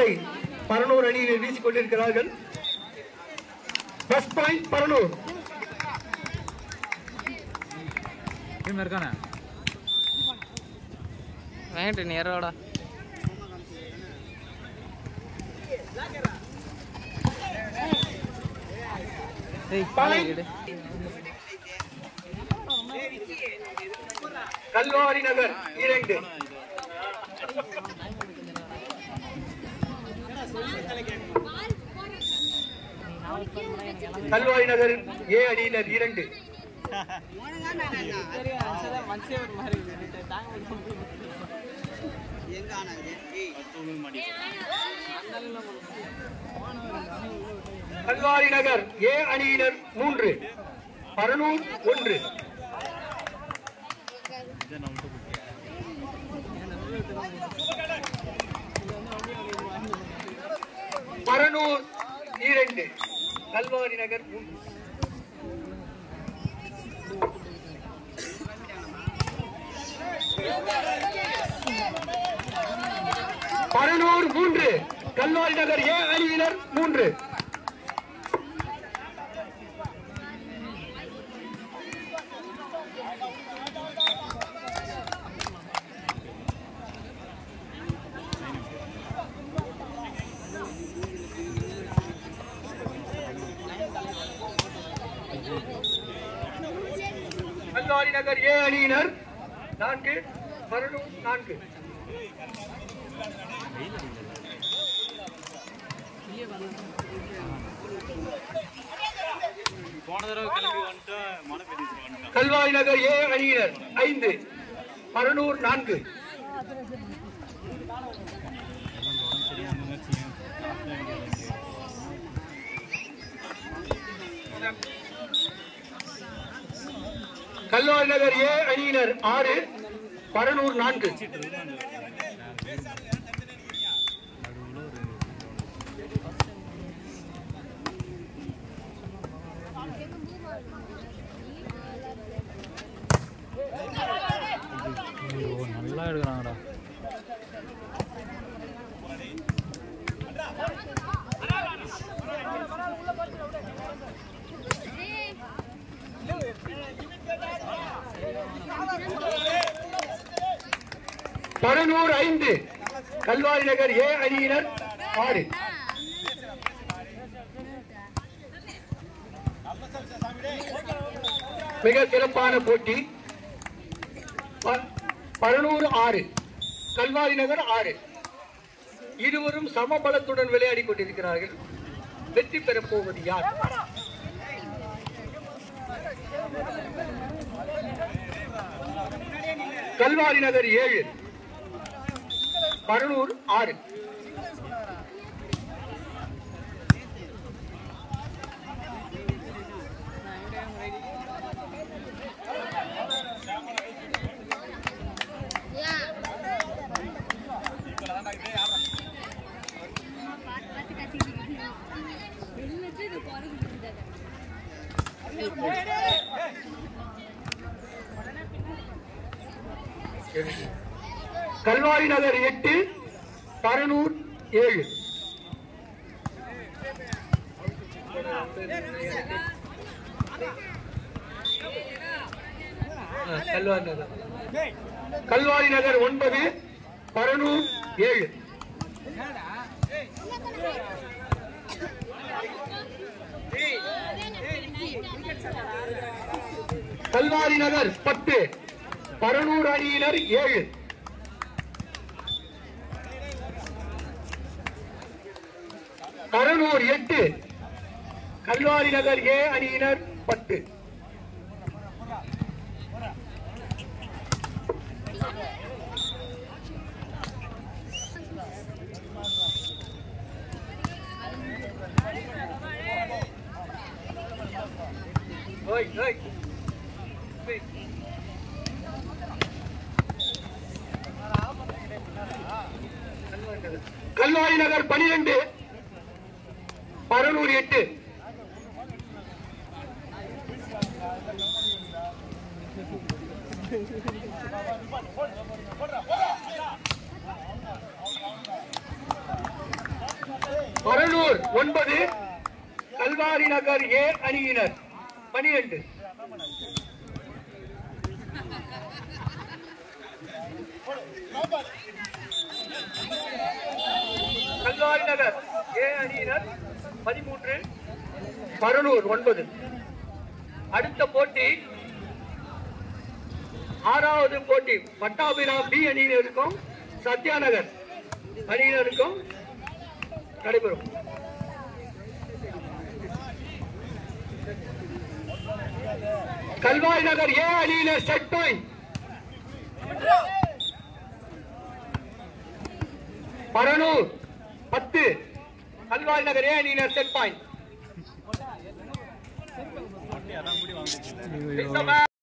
பந்தை பரனூர் அணியினர் வீசிக் கொண்டிருக்கிறார்கள் ஃபர்ஸ்ட் பாயிண்ட் பரனூர் டீம் இருக்கானே வேண்டு நேரோடா ஏய் Point. இடு. கல்வாரி நகர் இரண்டு கல்வாரி நகர் ஏ அணியினர் இரண்டு கல்வாரி நகர் ஏ அணியினர் மூன்று பரனூர் ஒன்று பரனூர் இரண்டு கல்வாரி நகர் மூன்று பரனூர் மூன்று கல்வாரி நகர் ஏ அணியினர் மூன்று கல்வாரி நகர் ஏ அணியினர் நான்கு பரனூர் நான்கு போன தடவை கிளம்பி வந்துட்டு மழை பெய்ஞ்சிட்டு வந்துட்டோம் கல்வாரி நகர் ஏ அணியினர் ஐந்து பரனூர் நான்கு கல்வாரி நகர் ஏ அணியினர் ஆறு பரனூர் நான்கு ஐயோ நல்லா எடுக்கிறாங்கடா பரனூர் ஐந்து கல்வாரி நகர் ஏ அணியினர் ஆறு மிக சிறப்பான போட்டி ப- பரனூர் ஆறு கல்வாரி நகர் ஆறு இருவரும் சமபலத்துடன் விளையாடிக் கொண்டிருக்கிறார்கள் வெற்றி பெறப் போவது யார் கல்வாரி நகர் ஏழு பரனூர் ஆறு கல்வாரி நகர் எட்டு பரனூர் ஏழு ஆ, கல்வாரி நகர் கல்வாரி நகர் ஒன்பது பரனூர் ஏழு கல்வாரி நகர் பத்து பரனூர் அணியினர் ஏழு பரனூர் எட்டு கல்வாரி நகர் ஏ அணியினர் பத்து ஓய் ஓய் கல்வாரி நகர் பனிரெண்டு பரனூர் எட்டு பரலூர் ஒன்பது கல்வாரி நகர் ஏ அணியினர் பனிரெண்டு கல்வாரி நகர் ஏ அணியினர் பதிமூன்று பரலூர் ஒன்பது அடுத்த போட்டி ஆறாவது போட்டி பட்டாபிராம் பி அணியினருக்கும் சத்யாநகர் அணியினருக்கும் நடைபெறும் கல்வாய் நகர் ஏ அணியினர் செட் பாயிண்ட் பரனூர் பத்து கல்வாய் நகர் ஏ அணியினர் செட் பாயிண்ட்